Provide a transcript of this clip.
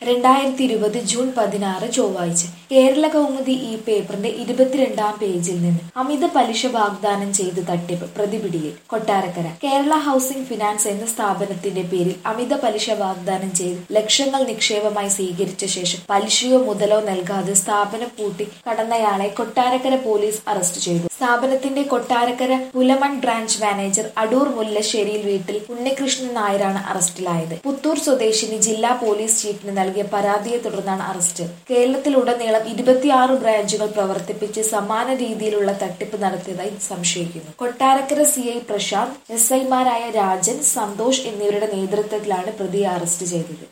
രണ്ടായിരത്തി ഇരുപത് ജൂൺ പതിനാറ് ചൊവ്വാഴ്ച കേരള കൗമുദി ഈ പേപ്പറിന്റെ ഇരുപത്തിരണ്ടാം പേജിൽ നിന്ന് അമിത പലിശ വാഗ്ദാനം ചെയ്ത് തട്ടിപ്പ് പ്രതിപിടിയിൽ കൊട്ടാരക്കര കേരള ഹൗസിംഗ് ഫിനാൻസ് എന്ന സ്ഥാപനത്തിന്റെ പേരിൽ അമിത പലിശ വാഗ്ദാനം ചെയ്ത് ലക്ഷങ്ങൾ നിക്ഷേപമായി സ്വീകരിച്ച ശേഷം പലിശയോ മുതലോ നൽകാതെ സ്ഥാപനം പൂട്ടി കടന്നയാളെ കൊട്ടാരക്കര പോലീസ് അറസ്റ്റ് ചെയ്തു സ്ഥാപനത്തിന്റെ കൊട്ടാരക്കര പുലമൺ ബ്രാഞ്ച് മാനേജർ അടൂർ മുല്ലശ്ശേരിയിൽ വീട്ടിൽ ഉണ്ണികൃഷ്ണൻ നായരാണ് അറസ്റ്റിലായത് പുത്തൂർ സ്വദേശിനി ജില്ലാ പോലീസ് ചീഫിന് നൽകിയ പരാതിയെ തുടർന്നാണ് അറസ്റ്റ് കേരളത്തിലുടനീളം ഇരുപത്തിയാറ് ബ്രാഞ്ചുകൾ പ്രവർത്തിപ്പിച്ച് സമാന രീതിയിലുള്ള തട്ടിപ്പ് നടത്തിയതായി സംശയിക്കുന്നു Kottarakkara C I Prashanth S ഐമാരായ രാജൻ സന്തോഷ് എന്നിവരുടെ നേതൃത്വത്തിലാണ് പ്രതിയെ അറസ്റ്റ് ചെയ്തത്